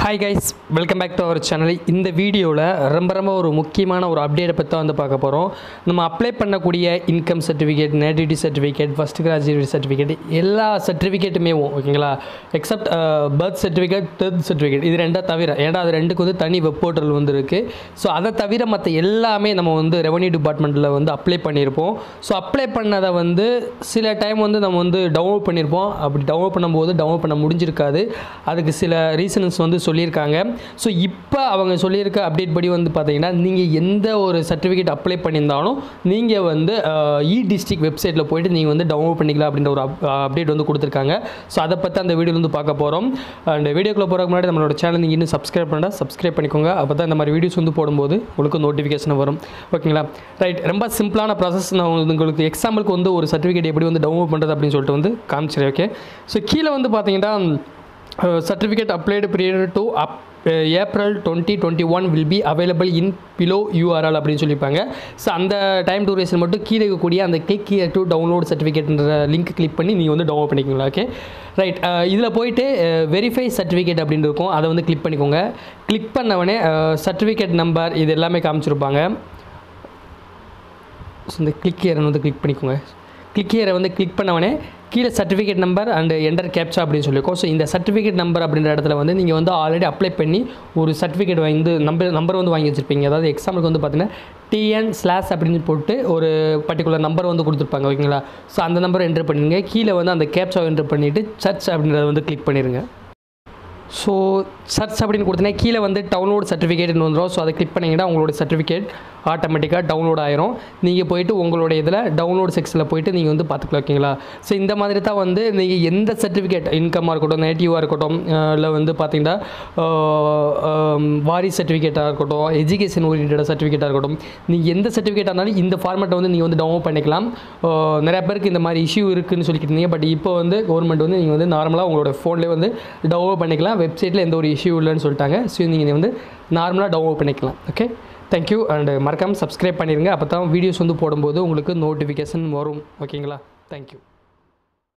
hi guys welcome back to our channel இந்த வீடியோவில் ரொம்ப ரொம்ப ஒரு முக்கியமான ஒரு அப்டேட்டை பற்றி தான் வந்து பார்க்க போகிறோம் நம்ம அப்ளை பண்ணக்கூடிய income certificate nativity certificate first graduate certificate எல்லா சர்டிஃபிகேட்டுமே ஓகேங்களா எக்ஸப்ட் பர்த் சர்டிஃபிகேட் டெர்த் சர்டிஃபிகேட் இது ரெண்டா தவிர ஏன்னா அது ரெண்டுக்கு வந்து தனி வெப் போர்ட்டல் வந்து இருக்குது ஸோ அதை தவிர மற்ற எல்லாமே நம்ம வந்து ரெவன்யூ டிபார்ட்மெண்ட்டில் வந்து அப்ளை பண்ணியிருப்போம் ஸோ அப்ளை பண்ணதை வந்து சில டைம் வந்து நம்ம வந்து டவுன்லோட் பண்ணியிருப்போம் அப்படி டவுன்லோட் பண்ணும்போது டவுன்லோட் பண்ண முடிஞ்சிருக்காது அதுக்கு சில ரீசன்ஸ் வந்து சொல்லியிருக்காங்க ஸோ இப்போ அவங்க சொல்லியிருக்க அப்டேட் படி வந்து பார்த்தீங்கன்னா நீங்கள் எந்த ஒரு சர்டிஃபிகேட் அப்ளை பண்ணியிருந்தாலும் நீங்கள் வந்து இ டிஸ்ட்ரிக்ட் வெப்சைட்டில் போயிட்டு நீங்கள் வந்து டவுன்லோட் பண்ணிக்கலாம் அப்படின்ற ஒரு அப்டேட் வந்து கொடுத்துருக்காங்க ஸோ அதை பற்றி அந்த வீடியோ வந்து பார்க்க போகிறோம் அண்ட் வீடியோக்குள்ளே போகிறதுக்கு முன்னாடி நம்மளோட சேனல் நீங்கள் இன்னும் சப்ஸ்கிரைப் பண்ணால் சப்ஸ்கிரைப் பண்ணிக்கோங்க அப்போ தான் இந்த மாதிரி வீடியோஸ் வந்து போடும்போது உங்களுக்கு நோட்டிஃபிகேஷன் வரும் ஓகேங்களா ரைட் ரொம்ப சிம்பிளான ப்ராசஸ் நான் வந்து உங்களுக்கு எக்ஸாம்பிளுக்கு வந்து ஒரு சர்டிஃபிகேட் எப்படி வந்து டவுன்லோட் பண்ணுறது அப்படின்னு சொல்லிட்டு வந்து காமிச்சிடுறேன் ஓகே ஸோ கீழே வந்து பார்த்தீங்கன்னா certificate applied period to up April twenty twenty one will be available in below URL அப்படின்னு சொல்லியிருப்பாங்க ஸோ அந்த டைம் டூரேஷன் மட்டும் கீழே இருக்கக்கூடிய அந்த கிளிக் டு டவுன்லோட் சர்டிஃபிகேட்ன்ற லிங்க் கிளிக் பண்ணி நீங்கள் வந்து டவுன்லோட் பண்ணிக்கலாம் ஓகே ரைட் இதில் போயிட்டு வெரிஃபை சர்டிஃபிகேட் அப்படின்னு இருக்கும் அதை வந்து கிளிக் பண்ணிக்கோங்க கிளிக் பண்ணவொடனே சர்டிஃபிகேட் நம்பர் இது எல்லாமே காமிச்சிருப்பாங்க ஸோ இந்த கிளிக் ஏரை வந்து கிளிக் பண்ணிக்கோங்க கிளிக் ஏரை வந்து கிளிக் பண்ணவொடனே கீழே certificate number and enter captcha அப்படின்னு சொல்லியிருக்கோம் ஸோ இந்த சர்டிஃபிகேட் நம்பர் அப்படின்ற இடத்துல வந்து நீங்கள் வந்து ஆல்ரெடி அப்ளை பண்ணி ஒரு சர்டிஃபிகேட் வந்து நம்பர் நம்பர் வந்து வாங்கி வச்சுருப்பீங்க அதாவது எக்ஸாம்பிளுக்கு வந்து பார்த்தீங்கன்னா டிஎன் ஸ்லாஷ் அப்படின்னு போட்டு ஒரு பர்டிகுலர் நம்பர் வந்து கொடுத்துருப்பாங்க ஓகேங்களா ஸோ அந்த நம்பரை என்ட்ரு பண்ணிடுங்க கீழே வந்து அந்த கேப்சா என்ட்ரு பண்ணிவிட்டு சர்ச் அப்படின்றத வந்து கிளிக் பண்ணிடுங்க ஸோ சர்ச் அப்படின்னு கொடுத்தீங்கன்னா கீழே வந்து டவுன்லோட் சர்டிஃபிகேட்னு வந்துடும் ஸோ அதை கிளிக் பண்ணிங்கன்னா உங்களோட சர்டிஃபிகேட் ஆட்டோமேட்டிக்காக டவுன்லோட் ஆயிரும் நீங்கள் போயிட்டு உங்களோட இதில் டவுன்லோட் செக்ஷனில் போயிட்டு நீங்கள் வந்து பார்த்துக்கலாம் ஓகேங்களா ஸோ இந்த மாதிரி தான் வந்து நீங்கள் எந்த சர்டிஃபிகேட் இன்கமாக இருக்கட்டும் நேட்டிவாக இருக்கட்டும் இல்லை வந்து பார்த்தீங்கன்னா வாரி சர்டிஃபிகேட்டாக இருக்கட்டும் எஜுகேஷன் ஓரியன்டாக சர்டிஃபிகேட்டாக இருக்கட்டும் நீங்கள் எந்த சர்டிஃபிகேட்டாக இருந்தாலும் இந்த ஃபார்மெட்டை வந்து நீங்கள் வந்து டவுன்லோட் பண்ணிக்கலாம் நிறைய பேருக்கு இந்த மாதிரி இஷ்யூ இருக்குதுன்னு சொல்லிக்கிட்டு இருந்தீங்க பட் இப்போ வந்து கவர்மெண்ட் வந்து நீங்கள் வந்து நார்மலாக உங்களோட ஃபோன்லேயே வந்து டவுன்லோட் பண்ணிக்கலாம் வெப்சைட்டில் எந்த ஒரு இஷ்யூ இல்லைன்னு சொல்லிட்டாங்க ஸோ நீங்கள் வந்து நார்மலாக டவுன்லோட் பண்ணிக்கலாம் ஓகே தேங்க்யூ அண்ட் மறக்காமல் சப்ஸ்கிரைப் பண்ணிடுங்க அப்போ தான் வீடியோஸ் வந்து போடும்போது உங்களுக்கு நோட்டிஃபிகேஷன் வரும் ஓகேங்களா தேங்க்யூ